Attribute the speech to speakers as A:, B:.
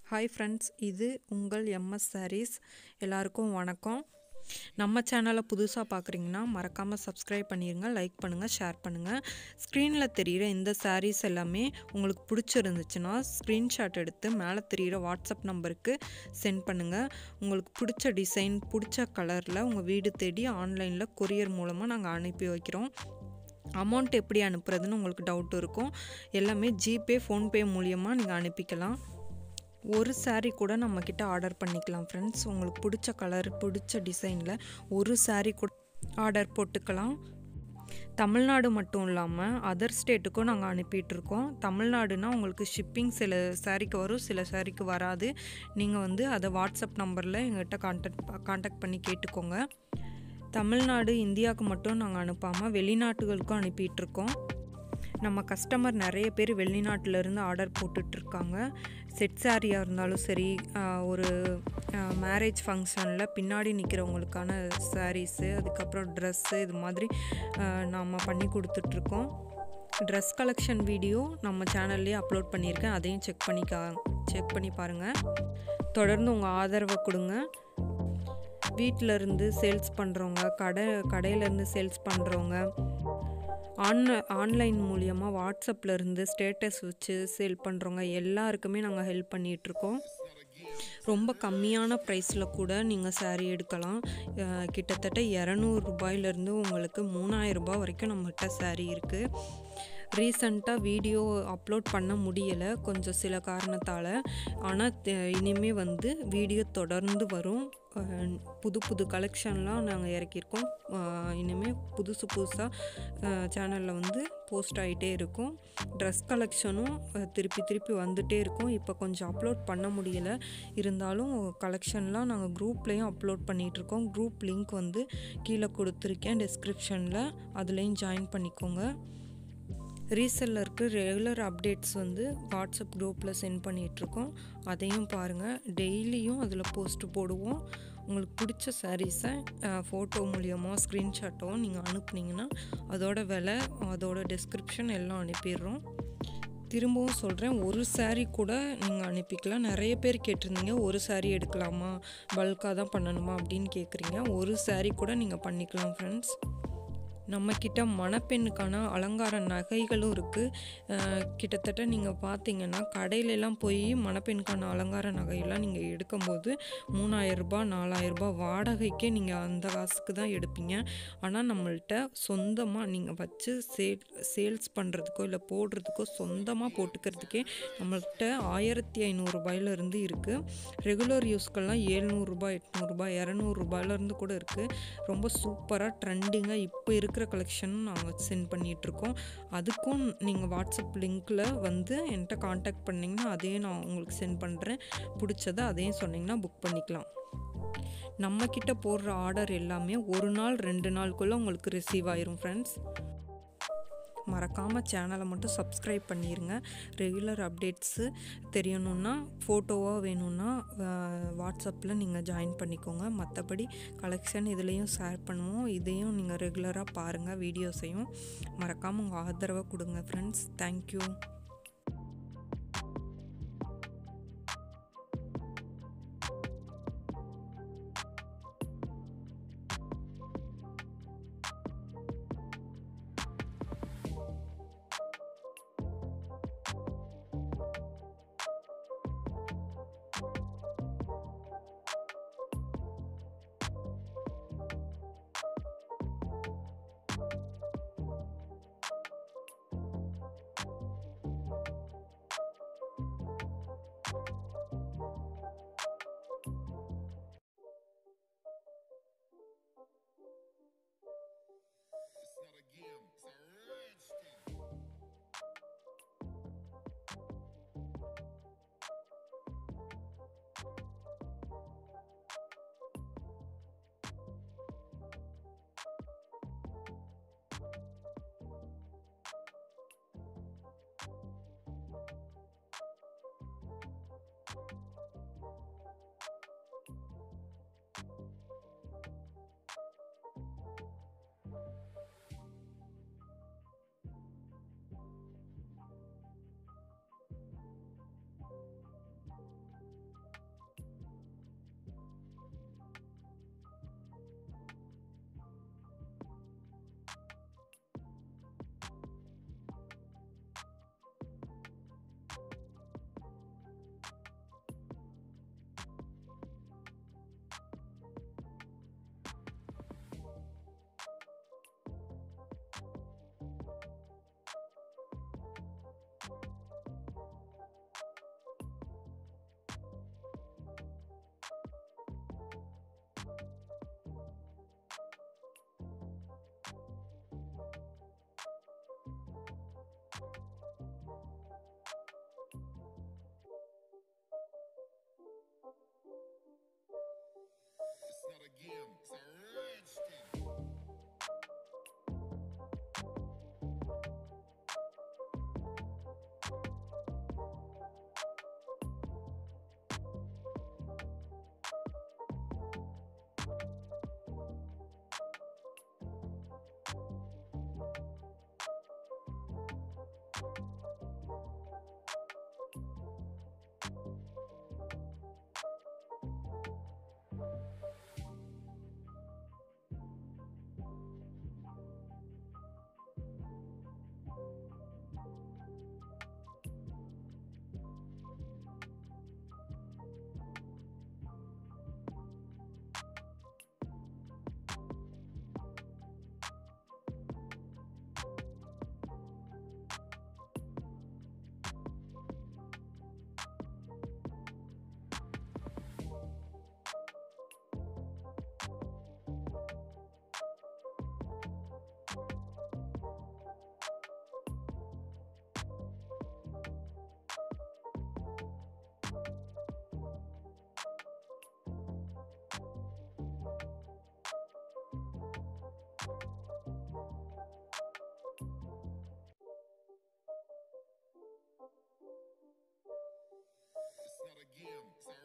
A: Hi friends இது உங்கள் MS saris எல்லாருக்கும் வணக்கம் நம்ம சேனலை புதுசாக பார்க்குறீங்கன்னா மறக்காமல் சப்ஸ்கிரைப் பண்ணிடுங்க லைக் பண்ணுங்கள் ஷேர் பண்ணுங்கள் ஸ்க்ரீனில் தெரிகிற இந்த சாரீஸ் எல்லாமே உங்களுக்கு பிடிச்சிருந்துச்சுன்னா ஸ்க்ரீன்ஷாட் எடுத்து மேலே தெரிகிற வாட்ஸ்அப் நம்பருக்கு சென்ட் பண்ணுங்கள் உங்களுக்கு பிடிச்ச டிசைன் பிடிச்ச கலரில் உங்கள் வீடு தேடி ஆன்லைனில் கொரியர் மூலமாக நாங்கள் அனுப்பி வைக்கிறோம் அமௌண்ட் எப்படி அனுப்புறதுன்னு உங்களுக்கு டவுட் இருக்கும் எல்லாமே ஜிபே ஃபோன்பே மூலியமாக நீங்கள் அனுப்பிக்கலாம் ஒரு saree கூட நம்மக்கிட்ட ஆர்டர் பண்ணிக்கலாம் ஃப்ரெண்ட்ஸ் உங்களுக்கு பிடிச்ச கலர் பிடிச்ச டிசைனில் ஒரு saree கூட ஆர்டர் போட்டுக்கலாம் தமிழ்நாடு மட்டும் இல்லாமல் அதர் ஸ்டேட்டுக்கும் நாங்கள் அனுப்பிட்டுருக்கோம் தமிழ்நாடுனா உங்களுக்கு ஷிப்பிங் சில சாரீக்கு வரும் சில சாரீக்கு வராது நீங்கள் வந்து அதை வாட்ஸ்அப் நம்பரில் எங்கள்கிட்ட கான்டாக்ட் கான்டாக்ட் பண்ணி கேட்டுக்கோங்க தமிழ்நாடு இந்தியாவுக்கு மட்டும் நாங்கள் அனுப்பாமல் வெளிநாட்டுகளுக்கும் அனுப்பிட்டுருக்கோம் நம்ம கஸ்டமர் நிறைய பேர் வெளிநாட்டிலேருந்து ஆர்டர் போட்டுட்ருக்காங்க செட் சாரியாக இருந்தாலும் சரி ஆஹ் ஒரு மேரேஜ் ஃபங்க்ஷனில் பின்னாடி நிற்கிறவங்களுக்கான சாரீஸு அதுக்கப்புறம் ட்ரெஸ்ஸு இது மாதிரி நாம் பண்ணி கொடுத்துட்ருக்கோம் ட்ரெஸ் கலெக்ஷன் வீடியோ நம்ம சேனல்லே அப்லோட் பண்ணியிருக்கேன் அதையும் செக் பண்ணிக்கா செக் பண்ணி பாருங்கள் தொடர்ந்து உங்கள் ஆதரவை கொடுங்க வீட்டில் இருந்து சேல்ஸ் பண்ணுறவங்க கடை கடையிலேருந்து சேல்ஸ் பண்ணுறவங்க ஆன்ல ஆன்லைன் மூலியமாக வாட்ஸ்அப்பில் இருந்து ஸ்டேட்டஸ் வச்சு சேல் பண்ணுறவங்க எல்லாருக்குமே நாங்கள் ஹெல்ப் பண்ணிகிட்ருக்கோம் ரொம்ப கம்மியான ப்ரைஸில் கூட நீங்கள் saree எடுக்கலாம் அஹ் கிட்டத்தட்ட இரநூறுபாயிலேருந்து உங்களுக்கு மூணாயிரம் ரூபாய் வரைக்கும் நம்மகிட்ட saree இருக்குது ரீசண்டாக வீடியோ அப்லோட் பண்ண முடியலை கொஞ்சம் சில காரணத்தால் ஆனால் இனிமே வந்து வீடியோ தொடர்ந்து வரும் அஹ் புது புது கலெக்ஷன்லாம் நாங்கள் இறக்கியிருக்கோம் அஹ் இனிமே புதுசு புதுசாக சேனலில் வந்து போஸ்ட் ஆகிட்டே இருக்கும் ட்ரெஸ் கலெக்ஷனும் அஹ் திருப்பி திருப்பி வந்துட்டே இருக்கும் இப்போ கொஞ்சம் அப்லோட் பண்ண முடியல இருந்தாலும் கலெக்ஷன்லாம் நாங்கள் குரூப்லேயும் அப்லோட் பண்ணிகிட்ருக்கோம் குரூப் லிங்க் வந்து கீழே கொடுத்துருக்கேன் டிஸ்கிரிப்ஷனில் அதுலேயும் ஜாயின் பண்ணிக்கோங்க ரீசெல்லருக்கு ரெகுலர் அப்டேட்ஸ் வந்து வாட்ஸ்அப் குரூப்பில் சென்ட் பண்ணிகிட்ருக்கோம் அதையும் பாருங்கள் டெய்லியும் அதில் போஸ்ட் போடுவோம் உங்களுக்கு பிடிச்ச சாரீஸை ஃபோட்டோ மூலியமாக ஸ்க்ரீன்ஷாட்டோ நீங்கள் அனுப்புனீங்கன்னா அதோட விலை அதோட டிஸ்கிரிப்ஷன் எல்லாம் அனுப்பிடுறோம் திரும்பவும் சொல்கிறேன் ஒரு saree கூட நீங்கள் அனுப்பிக்கலாம் நிறைய பேர் கேட்டிருந்தீங்க ஒரு saree எடுக்கலாமா பல்காக தான் பண்ணணுமா அப்படின்னு கேட்குறீங்க ஒரு saree கூட நீங்கள் பண்ணிக்கலாம் ஃப்ரெண்ட்ஸ் நம்மக்கிட்ட மணப்பெண்ணுக்கான அலங்கார நகைகளும் இருக்குது கிட்டத்தட்ட நீங்கள் பார்த்தீங்கன்னா கடையிலலாம் போய் மணப்பெண்ணுக்கான அலங்கார நகையெல்லாம் நீங்கள் எடுக்கும்போது மூணாயிரரூபா நாலாயிரரூபா வாடகைக்கே நீங்கள் அந்த காசுக்கு தான் எடுப்பீங்க ஆனால் நம்மள்ட்ட சொந்தமாக நீங்கள் வச்சு சேல் சேல்ஸ் பண்ணுறதுக்கோ இல்லை போடுறதுக்கோ சொந்தமாக போட்டுக்கிறதுக்கே நம்மள்கிட்ட ஆயிரத்தி ஐநூறுரூபாயிலேருந்து இருக்குது ரெகுலர் யூஸ்க்கெல்லாம் ஏழ்நூறுரூபா எட்நூறுபா இரநூறுபாயிலேருந்து கூட இருக்குது ரொம்ப சூப்பராக ட்ரெண்டிங்காக இப்போ இருக்கிற கலெக்ஷன் நாங்கள் சென்ட் பண்ணிகிட்ருக்கோம் அதுக்கும் நீங்கள் வாட்ஸ்அப் லிங்க்கில் வந்து என்கிட்ட காண்டாக்ட் பண்ணிங்கன்னா அதையும் நான் உங்களுக்கு சென்ட் பண்ணுறேன் பிடிச்சதை அதையும் சொன்னிங்கன்னா புக் பண்ணிக்கலாம் நம்மக்கிட்ட போடுற ஆர்டர் எல்லாமே ஒரு நாள் ரெண்டு நாளுக்குள்ளே உங்களுக்கு ரிசீவ் ஆயிரும் ஃப்ரெண்ட்ஸ் மறக்காமல் சேனலை மட்டும் சப்ஸ்கிரைப் பண்ணிடுங்க ரெகுலர் அப்டேட்ஸு தெரியணுன்னா ஃபோட்டோவாக வேணும்னா வாட்ஸ்அப்பில் நீங்கள் ஜாயின் பண்ணிக்கோங்க மற்றபடி கலெக்ஷன் இதுலேயும் ஷேர் பண்ணுவோம் இதையும் நீங்கள் ரெகுலராக பாருங்கள் வீடியோஸையும் மறக்காமல் உங்கள் ஆதரவை கொடுங்க ஃப்ரெண்ட்ஸ் தேங்க்யூ
B: him. Sound